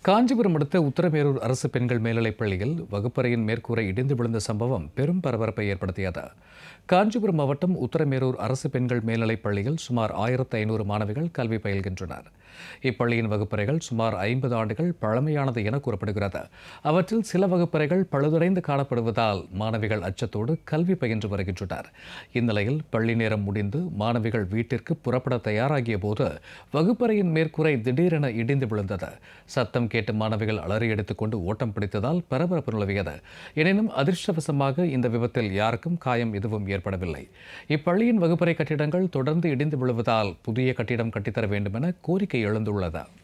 காஞ்சிபுரம் அடுத்த உத்தரமேரூர் அரசு பெண்கள் மேல்நிலைப் பள்ளியில் வகுப்பறையின் மேற்கூரை இடிந்து விழுந்த சம்பவம் பெரும் பரபரப்பை ஏற்படுத்தியது காஞ்சிபுரம் மாவட்டம் உத்தரமேரூர் அரசு பெண்கள் மேல்நிலைப் பள்ளியில் சுமார் ஆயிரத்து ஐநூறு மாணவிகள் கல்வி பயில்கின்றனர் இப்பள்ளியின் வகுப்பறைகள் சுமார் ஐம்பது ஆண்டுகள் பழமையானது என கூறப்படுகிறது அவற்றில் சில வகுப்பறைகள் பழுதுடைந்து காணப்படுவதால் மாணவிகள் அச்சத்தோடு கல்வி பயின்று வருகின்றனர் இந்நிலையில் பள்ளி நேரம் முடிந்து மாணவிகள் வீட்டிற்கு புறப்பட தயாராகிய போது வகுப்பறையின் மேற்கூரை திடீரென இடிந்து விழுந்தது சத்தம் கேட்டு மாணவிகள் அலறி எடுத்துக்கொண்டு ஓட்டம் பிடித்ததால் பரபரப்பு நிலவியது எனினும் அதிர்ஷ்டவசமாக இந்த விபத்தில் யாருக்கும் காயம் எதுவும் ஏற்படவில்லை இப்பள்ளியின் வகுப்பறை கட்டிடங்கள் தொடர்ந்து இடிந்து விழுவதால் புதிய கட்டிடம் கட்டித்தர வேண்டும் என கோரிக்கை எழுந்துள்ளது